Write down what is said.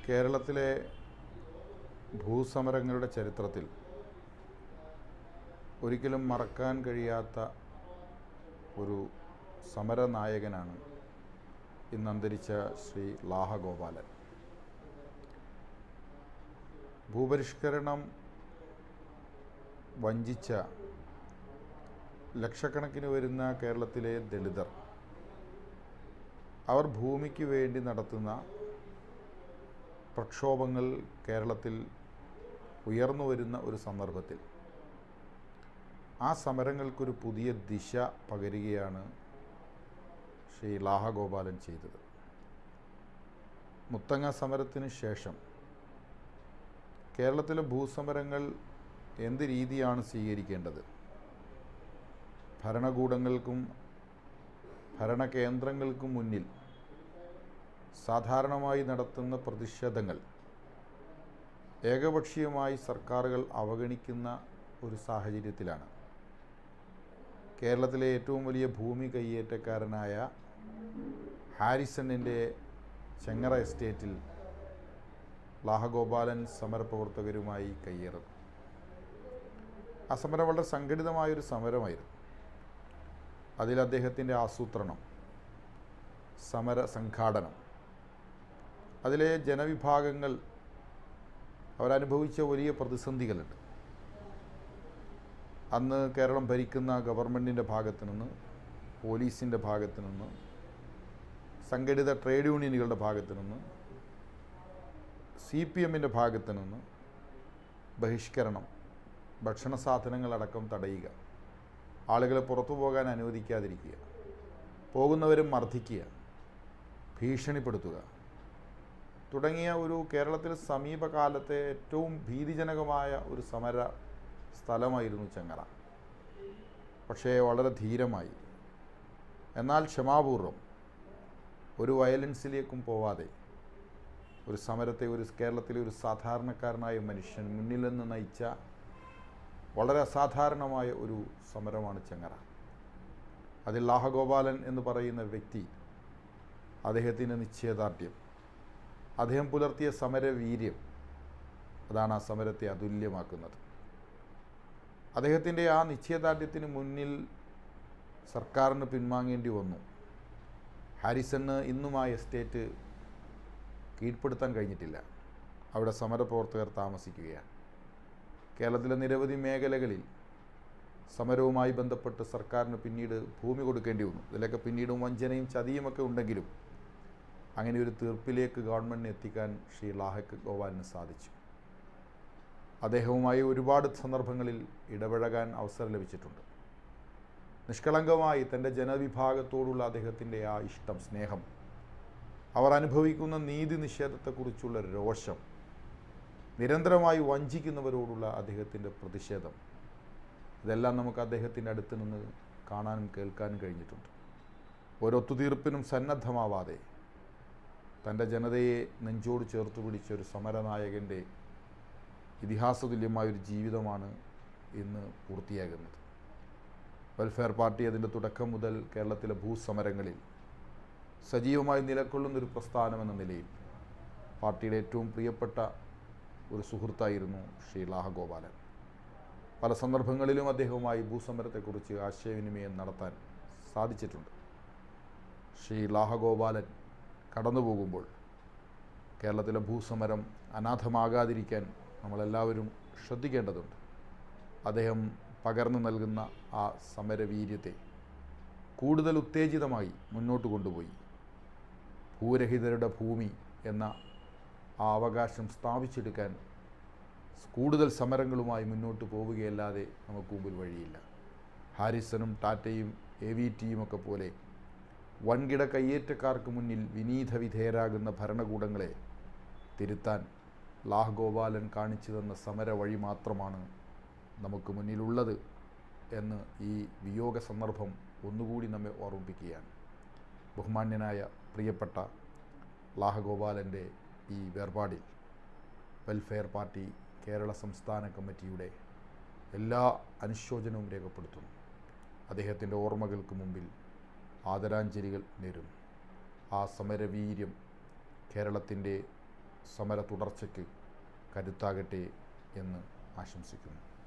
കേരളത്തിലെ ഭൂസമരങ്ങളുടെ ചരിത്രത്തിൽ ഒരിക്കലും മറക്കാൻ കഴിയാത്ത ഒരു സമരനായകനാണ് ഇന്ന് അന്തരിച്ച ശ്രീ ലാഹ ഗോപാലൻ ഭൂപരിഷ്കരണം വഞ്ചിച്ച ലക്ഷക്കണക്കിന് വരുന്ന കേരളത്തിലെ ദളിതർ അവർ ഭൂമിക്ക് വേണ്ടി നടത്തുന്ന പ്രക്ഷോഭങ്ങൾ കേരളത്തിൽ ഉയർന്നു വരുന്ന ഒരു സന്ദർഭത്തിൽ ആ സമരങ്ങൾക്കൊരു പുതിയ ദിശ പകരുകയാണ് ശ്രീ ലാഹഗോപാലൻ ചെയ്തത് മുത്തങ്ങ സമരത്തിന് ശേഷം കേരളത്തിലെ ഭൂസമരങ്ങൾ എന്ത് രീതിയാണ് സ്വീകരിക്കേണ്ടത് ഭരണകൂടങ്ങൾക്കും ഭരണകേന്ദ്രങ്ങൾക്കും മുന്നിൽ സാധാരണമായി നടത്തുന്ന പ്രതിഷേധങ്ങൾ ഏകപക്ഷീയമായി സർക്കാരുകൾ അവഗണിക്കുന്ന ഒരു സാഹചര്യത്തിലാണ് കേരളത്തിലെ ഏറ്റവും വലിയ ഭൂമി കയ്യേറ്റക്കാരനായ ഹാരിസണിൻ്റെ ചെങ്ങറ എസ്റ്റേറ്റിൽ ലാഹഗോപാലൻ സമരപ്രവർത്തകരുമായി കയ്യേറും ആ സമരം വളരെ സംഘടിതമായൊരു സമരമായിരുന്നു അതിൽ അദ്ദേഹത്തിൻ്റെ ആസൂത്രണം സമര സംഘാടനം അതിലെ ജനവിഭാഗങ്ങൾ അവരനുഭവിച്ച വലിയ പ്രതിസന്ധികളുണ്ട് അന്ന് കേരളം ഭരിക്കുന്ന ഗവൺമെൻറ്റിൻ്റെ ഭാഗത്തു നിന്ന് പോലീസിൻ്റെ ഭാഗത്തു നിന്ന് സംഘടിത ട്രേഡ് യൂണിയനുകളുടെ ഭാഗത്തു നിന്ന് സി പി എമ്മിൻ്റെ ഭാഗത്തു നിന്ന് ബഹിഷ്കരണം ഭക്ഷണ സാധനങ്ങളടക്കം തടയുക ആളുകളെ പുറത്തു പോകാൻ അനുവദിക്കാതിരിക്കുക പോകുന്നവരും മർദ്ദിക്കുക ഭീഷണിപ്പെടുത്തുക തുടങ്ങിയ ഒരു കേരളത്തിൽ സമീപകാലത്തെ ഏറ്റവും ഭീതിജനകമായ ഒരു സമര സ്ഥലമായിരുന്നു ചെങ്ങറ പക്ഷേ വളരെ ധീരമായി എന്നാൽ ക്ഷമാപൂർവം ഒരു വയലൻസിലേക്കും പോവാതെ ഒരു സമരത്തെ ഒരു കേരളത്തിലെ ഒരു സാധാരണക്കാരനായ മനുഷ്യൻ മുന്നിൽ നിന്ന് നയിച്ച വളരെ അസാധാരണമായ ഒരു സമരമാണ് ചെങ്ങറ അതിൽ ലാഹഗോപാലൻ എന്ന് പറയുന്ന വ്യക്തി അദ്ദേഹത്തിൻ്റെ നിശ്ചയദാർഢ്യം അദ്ദേഹം പുലർത്തിയ സമരവീര്യം അതാണ് ആ സമരത്തെ അതുല്യമാക്കുന്നത് അദ്ദേഹത്തിൻ്റെ ആ നിശ്ചയദാർഢ്യത്തിന് മുന്നിൽ സർക്കാരിന് പിൻവാങ്ങേണ്ടി വന്നു ഹാരിസണ് ഇന്നും ആ എസ്റ്റേറ്റ് കീഴ്പ്പെടുത്താൻ കഴിഞ്ഞിട്ടില്ല അവിടെ സമരപ്രവർത്തകർ താമസിക്കുകയാണ് കേരളത്തിലെ നിരവധി മേഖലകളിൽ സമരവുമായി ബന്ധപ്പെട്ട് സർക്കാരിന് പിന്നീട് ഭൂമി കൊടുക്കേണ്ടി വന്നു ഇതിലൊക്കെ പിന്നീടും വഞ്ചനയും ചതിയുമൊക്കെ ഉണ്ടെങ്കിലും അങ്ങനെ ഒരു തീർപ്പിലേക്ക് ഗവൺമെൻറ്റിന് എത്തിക്കാൻ ശ്രീ ലാഹക് ഗോപാലിന് സാധിച്ചു അദ്ദേഹവുമായി ഒരുപാട് സന്ദർഭങ്ങളിൽ ഇടപഴകാൻ അവസരം ലഭിച്ചിട്ടുണ്ട് നിഷ്കളങ്കമായി തൻ്റെ ജനവിഭാഗത്തോടുള്ള അദ്ദേഹത്തിൻ്റെ ആ ഇഷ്ടം സ്നേഹം അവർ അനുഭവിക്കുന്ന നീതി നിഷേധത്തെക്കുറിച്ചുള്ള രോഷം നിരന്തരമായി വഞ്ചിക്കുന്നവരോടുള്ള അദ്ദേഹത്തിൻ്റെ പ്രതിഷേധം ഇതെല്ലാം നമുക്ക് അദ്ദേഹത്തിൻ്റെ അടുത്ത് നിന്ന് കാണാനും കേൾക്കാനും കഴിഞ്ഞിട്ടുണ്ട് ഒരൊത്തുതീർപ്പിനും സന്നദ്ധമാവാതെ തൻ്റെ ജനതയെ നെഞ്ചോട് ചേർത്ത് പിടിച്ച ഒരു സമരനായകൻ്റെ ഇതിഹാസതുല്യമായൊരു ജീവിതമാണ് ഇന്ന് പൂർത്തിയാകുന്നത് വെൽഫെയർ പാർട്ടി അതിൻ്റെ തുടക്കം മുതൽ കേരളത്തിലെ ഭൂസമരങ്ങളിൽ സജീവമായി നിലകൊള്ളുന്നൊരു പ്രസ്ഥാനമെന്ന നിലയിൽ പാർട്ടിയുടെ ഏറ്റവും പ്രിയപ്പെട്ട ഒരു സുഹൃത്തായിരുന്നു ശ്രീ ലാഹഗോപാലൻ പല സന്ദർഭങ്ങളിലും അദ്ദേഹവുമായി ഭൂസമരത്തെക്കുറിച്ച് ആശയവിനിമയം നടത്താൻ സാധിച്ചിട്ടുണ്ട് ശ്രീ ലാഹഗോപാലൻ കടന്നു പോകുമ്പോൾ കേരളത്തിലെ ഭൂസമരം അനാഥമാകാതിരിക്കാൻ നമ്മളെല്ലാവരും ശ്രദ്ധിക്കേണ്ടതുണ്ട് അദ്ദേഹം പകർന്നു നൽകുന്ന ആ സമരവീര്യത്തെ കൂടുതൽ ഉത്തേജിതമായി മുന്നോട്ട് കൊണ്ടുപോയി ഭൂരഹിതരുടെ ഭൂമി എന്ന ആ അവകാശം സ്ഥാപിച്ചെടുക്കാൻ കൂടുതൽ സമരങ്ങളുമായി മുന്നോട്ട് പോവുകയല്ലാതെ നമുക്ക് മുമ്പിൽ വഴിയില്ല ഹാരിസണും ടാറ്റയും എ വി ടിയും ഒക്കെ പോലെ വൻകിട കയ്യേറ്റക്കാർക്ക് മുന്നിൽ വിനീത വിധേയരാകുന്ന ഭരണകൂടങ്ങളെ തിരുത്താൻ ലാഹ് ഗോപാലൻ കാണിച്ചു തന്ന സമര വഴി മാത്രമാണ് നമുക്ക് മുന്നിലുള്ളത് എന്ന് ഈ വിയോഗ സന്ദർഭം ഒന്നുകൂടി നമ്മെ ഓർമ്മിപ്പിക്കുകയാണ് ബഹുമാന്യനായ പ്രിയപ്പെട്ട ലാഹഗോപാലൻ്റെ ഈ വേർപാടിൽ വെൽഫെയർ പാർട്ടി കേരള സംസ്ഥാന കമ്മിറ്റിയുടെ എല്ലാ അനുശോചനവും രേഖപ്പെടുത്തുന്നു അദ്ദേഹത്തിൻ്റെ ഓർമ്മകൾക്ക് മുമ്പിൽ ആദരാഞ്ജലികൾ നേരുന്നു ആ സമരവീര്യം കേരളത്തിൻ്റെ സമര തുടർച്ചയ്ക്ക് കരുത്താകട്ടെ എന്ന് ആശംസിക്കുന്നു